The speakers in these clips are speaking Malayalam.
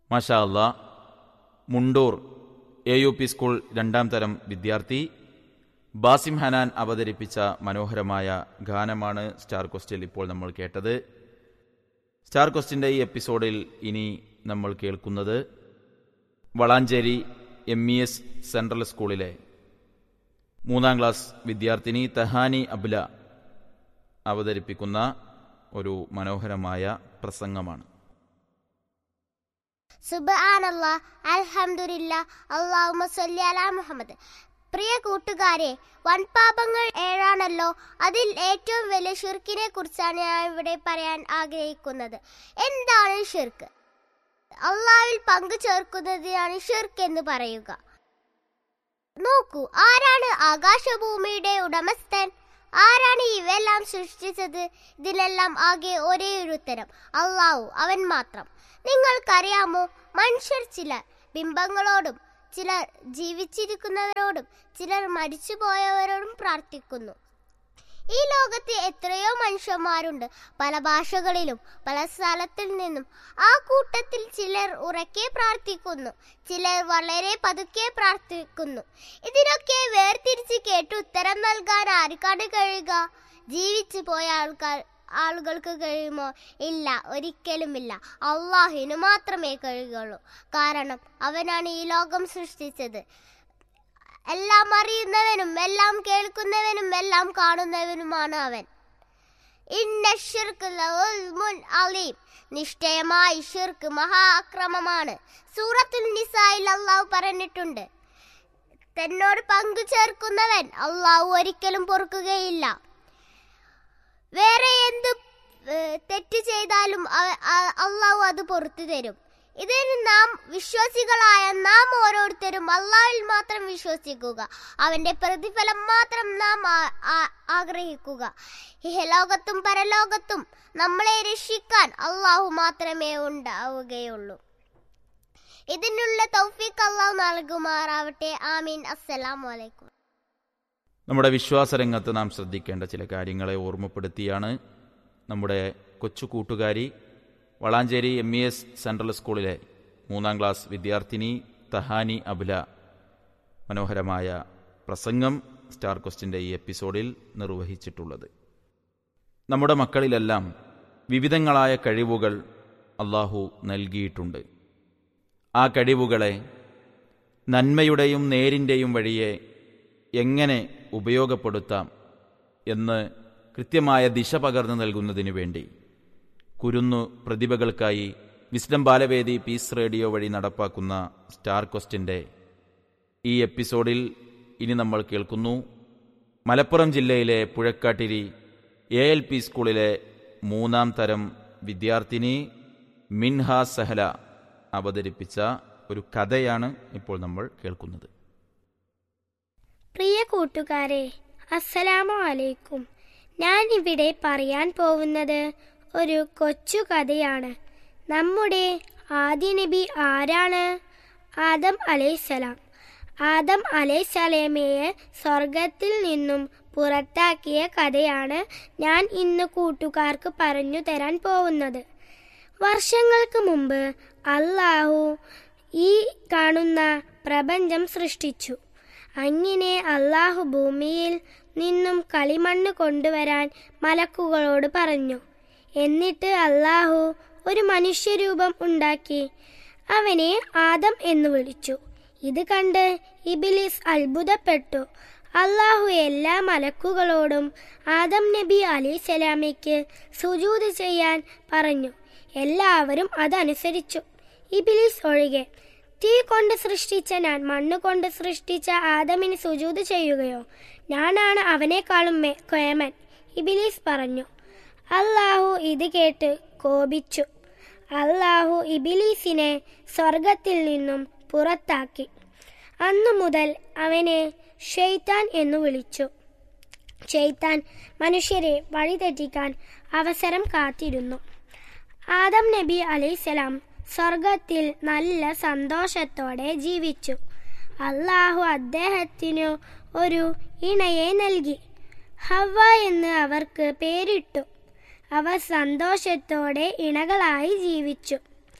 മാഷാ അല്ലാ Mundur A U P school രണ്ടാം തരം വിദ്യാർത്ഥി ബാസിം ഹനാൻ അവതരിപ്പിച്ച മനോഹരമായ ഗാനമാണ് സ്റ്റാർ ക്വസ്റ്റിൽ ഇപ്പോൾ നമ്മൾ കേട്ടത് സ്റ്റാർ ക്വസ്റ്റിൻ്റെ ഈ എപ്പിസോഡിൽ ഇനി നമ്മൾ കേൾക്കുന്നത് Valanchery M E S central സ്കൂളിലെ മൂന്നാം ക്ലാസ് വിദ്യാർത്ഥിനി തഹാനി അബ്ല അവതരിപ്പിക്കുന്ന ഒരു മനോഹരമായ പ്രസംഗമാണ് സുബാനല്ലാ അൽഹംദുലില്ല അള്ളാഹുമ്മ സല്ലി അലാ മുഹമ്മദ് പ്രിയ കൂട്ടുകാരെ വൻപാപങ്ങൾ ഏഴാണല്ലോ അതിൽ ഏറ്റവും വലിയ ഷിർക്കിനെ കുറിച്ചാണ് ഞാൻ ഇവിടെ പറയാൻ ആഗ്രഹിക്കുന്നത് എന്താണ് ഷിർക്ക് അള്ളാഹിൽ പങ്കു ചേർക്കുന്നതിനാണ് ഷിർക്ക് എന്ന് പറയുക നോക്കൂ ആരാണ് ആകാശഭൂമിയുടെ ഉടമസ്ഥൻ ആരാണ് ഇവയെല്ലാം സൃഷ്ടിച്ചത് ഇതിനെല്ലാം ആകെ ഒരേ ഒരു ഉത്തരം അള്ളാഹു അവൻ മാത്രം നിങ്ങൾക്കറിയാമോ മനുഷ്യർ ചിലർ ബിംബങ്ങളോടും ചിലർ ജീവിച്ചിരിക്കുന്നവരോടും ചിലർ മരിച്ചുപോയവരോടും പ്രാർത്ഥിക്കുന്നു ഈ ലോകത്ത് എത്രയോ മനുഷ്യന്മാരുണ്ട് പല ഭാഷകളിലും പല സ്ഥലത്തിൽ നിന്നും ആ കൂട്ടത്തിൽ ചിലർ ഉറക്കെ പ്രാർത്ഥിക്കുന്നു ചിലർ വളരെ പതുക്കെ പ്രാർത്ഥിക്കുന്നു ഇതിനൊക്കെ വേർതിരിച്ച് കേട്ട് ഉത്തരം നൽകാൻ ആർക്കാണ് കഴിയുക ജീവിച്ചു പോയ ആൾക്കാർ ആളുകൾക്ക് കഴിയുമോ ഇല്ല ഒരിക്കലുമില്ല അള്ളാഹിന് മാത്രമേ കഴിയുകയുള്ളൂ കാരണം അവനാണ് ഈ ലോകം സൃഷ്ടിച്ചത് എല്ലാം അറിയുന്നവനും എല്ലാം കേൾക്കുന്നവനും എല്ലാം കാണുന്നവനുമാണ് അവൻ ഇന്ന ഷിർക്ക് ലഉൽമുൻ അലീം നിശ്ചയമായി ഷിർക്ക് മഹാ അക്രമമാണ് സൂറത്തുൽ നിസായിൽ അള്ളാഹു പറഞ്ഞിട്ടുണ്ട് തന്നോട് പങ്കു ചേർക്കുന്നവൻ അള്ളാഹു ഒരിക്കലും പൊറുക്കുകയില്ല വേറെ എന്ത് ഏഹ്, തെറ്റ് ചെയ്താലും അവ- അ- അള്ളാഹു അത് പുറത്തു തരും ഇതിന് നാം വിശ്വാസികളായ നാം ഓരോരുത്തരും അള്ളാഹിൽ മാത്രം വിശ്വസിക്കുക അവന്റെ പ്രതിഫലം മാത്രം നാം ആ- ആ- ആഗ്രഹിക്കുക ഇഹലോകത്തും പരലോകത്തും നമ്മളെ രക്ഷിക്കാൻ അള്ളാഹു മാത്രമേ ഉണ്ടാവുകയുള്ളൂ ഇതിനുള്ള തൗഫീഖ് അള്ളാഹു നൽകുമാറാവട്ടെ ആമീൻ അസ്സലാമു അലൈക്കും നമ്മുടെ വിശ്വാസരംഗത്ത് നാം ശ്രദ്ധിക്കേണ്ട ചില കാര്യങ്ങളെ ഓർമ്മപ്പെടുത്തിയാണ് നമ്മുടെ കൊച്ചു കൂട്ടുകാരി Valanchery M E S central സ്കൂളിലെ മൂന്നാം ക്ലാസ് വിദ്യാർത്ഥിനി തഹാനി അബുല മനോഹരമായ പ്രസംഗം സ്റ്റാർ ക്വസ്റ്റിൻ്റെ ഈ എപ്പിസോഡിൽ നിർവഹിച്ചിട്ടുള്ളത് നമ്മുടെ മക്കളിലെല്ലാം വിവിധങ്ങളായ കഴിവുകൾ അള്ളാഹു നൽകിയിട്ടുണ്ട് ആ കഴിവുകളെ നന്മയുടെയും നേരിൻ്റെയും വഴിയെ എങ്ങനെ ഉപയോഗപ്പെടുത്താം എന്ന് കൃത്യമായ ദിശ പകർന്നു നൽകുന്നതിനു വേണ്ടി കുരുന്നു പ്രതിഭകൾക്കായി വിസ്ഡം ബാലവേദി പീസ് റേഡിയോ വഴി നടപ്പാക്കുന്ന സ്റ്റാർ ക്വസ്റ്റിൻ്റെ ഈ എപ്പിസോഡിൽ ഇനി നമ്മൾ കേൾക്കുന്നു മലപ്പുറം ജില്ലയിലെ പുഴക്കാട്ടിരി എ എൽ പി സ്കൂളിലെ മൂന്നാം തരം വിദ്യാർത്ഥിനി മിൻഹ സഹല അവതരിപ്പിച്ച ഒരു കഥയാണ് ഇപ്പോൾ നമ്മൾ കേൾക്കുന്നത് പ്രിയ കൂട്ടുകാരെ അസ്സലാമു അലൈക്കും ഞാൻ ഇവിടെ പറയാൻ പോകുന്നത് ഒരു കൊച്ചു കഥയാണ് നമ്മുടെ ആദ്യ നബി ആരാണ് ആദം അലൈസലാം ആദം അലൈസലാമയെ സ്വർഗത്തിൽ നിന്നും പുറത്താക്കിയ കഥയാണ് ഞാൻ ഇന്ന് കൂട്ടുകാർക്ക് പറഞ്ഞു തരാൻ പോകുന്നത് വർഷങ്ങൾക്ക് മുമ്പ് അള്ളാഹു ഈ കാണുന്ന പ്രപഞ്ചം സൃഷ്ടിച്ചു അങ്ങനെ അള്ളാഹു ഭൂമിയിൽ നിന്നും കളിമണ്ണ് കൊണ്ടുവരാൻ മലക്കുകളോട് പറഞ്ഞു എന്നിട്ട് അള്ളാഹു ഒരു മനുഷ്യരൂപം ഉണ്ടാക്കി അവനെ ആദം എന്ന് വിളിച്ചു ഇത് കണ്ട് ഇബിലിസ് അത്ഭുതപ്പെട്ടു അള്ളാഹു എല്ലാ മലക്കുകളോടും ആദം നബി അലിസ്ലാമിക്ക് സുജൂത് ചെയ്യാൻ പറഞ്ഞു എല്ലാവരും അതനുസരിച്ചു ഇബിലിസ് ഒഴികെ തീ കൊണ്ട് സൃഷ്ടിച്ച ഞാൻ മണ്ണ് കൊണ്ട് സൃഷ്ടിച്ച ആദമിന് സുജൂത് ചെയ്യുകയോ ഞാനാണ് അവനേക്കാളും മേ- കേമൻ ഇബിലിസ് പറഞ്ഞു അള്ളാഹു ഇത് കേട്ട് കോപിച്ചു അള്ളാഹു ഇബിലീസിനെ സ്വർഗത്തിൽ നിന്നും പുറത്താക്കി അന്നു മുതൽ അവനെ ഷെയ്ത്താൻ എന്നു വിളിച്ചു ഷെയ്ത്താൻ മനുഷ്യരെ വഴിതെറ്റിക്കാൻ അവസരം കാത്തിരുന്നു ആദം നബി അലൈസലാം സ്വർഗത്തിൽ നല്ല സന്തോഷത്തോടെ ജീവിച്ചു അള്ളാഹു അദ്ദേഹത്തിനു ഒരു ഇണയെ നൽകി ഹവ എന്ന് അവർക്ക് പേരിട്ടു അവർ സന്തോഷത്തോടെ ഇണകളായി ജീവിച്ചു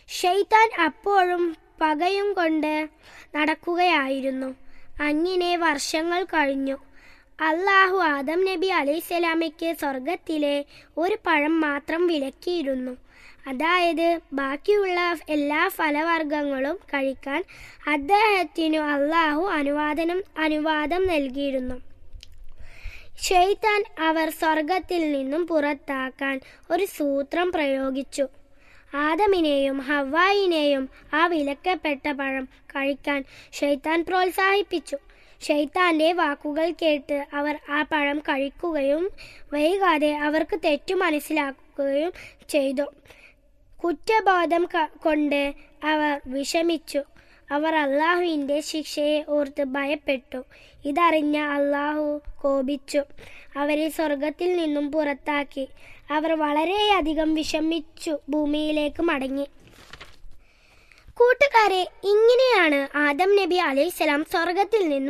ഷെയ്ത്താൻ അപ്പോഴും പകയും കൊണ്ട് നടക്കുകയായിരുന്നു അങ്ങനെ വർഷങ്ങൾ കഴിഞ്ഞു അള്ളാഹു ആദം നബി അലൈഹിസ്സലാമയ്ക്ക് സ്വർഗത്തിലെ ഒരു പഴം മാത്രം വിലക്കിയിരുന്നു അതായത് ബാക്കിയുള്ള എല്ലാ ഫലവർഗങ്ങളും കഴിക്കാൻ അദ്ദേഹത്തിനു അള്ളാഹു അനുവാദനം അനുവാദം നൽകിയിരുന്നു ഷെയ്ത്താൻ അവർ സ്വർഗത്തിൽ നിന്നും പുറത്താക്കാൻ ഒരു സൂത്രം പ്രയോഗിച്ചു ആദമിനെയും ഹവായിനെയും ആ വിലക്കപ്പെട്ട പഴം കഴിക്കാൻ ഷെയ്ത്താൻ പ്രോത്സാഹിപ്പിച്ചു ഷെയ്ത്താന്റെ വാക്കുകൾ കേട്ട് അവർ ആ പഴം കഴിക്കുകയും വൈകാതെ അവർക്ക് തെറ്റു മനസ്സിലാക്കുകയും ചെയ്തു കുറ്റബോധം ക- കൊണ്ട് അവർ വിഷമിച്ചു അവർ അള്ളാഹുവിൻ്റെ ശിക്ഷയെ ഓർത്ത് ഭയപ്പെട്ടു ഇതറിഞ്ഞ അള്ളാഹു കോപിച്ചു അവരെ സ്വർഗത്തിൽ നിന്നും പുറത്താക്കി അവർ വളരെയധികം വിഷമിച്ചു ഭൂമിയിലേക്ക് മടങ്ങി കൂട്ടുകാരെ ഇങ്ങനെയാണ് ആദം നബി അലൈഹിസ്സലാം സ്വർഗത്തിൽ നിന്നും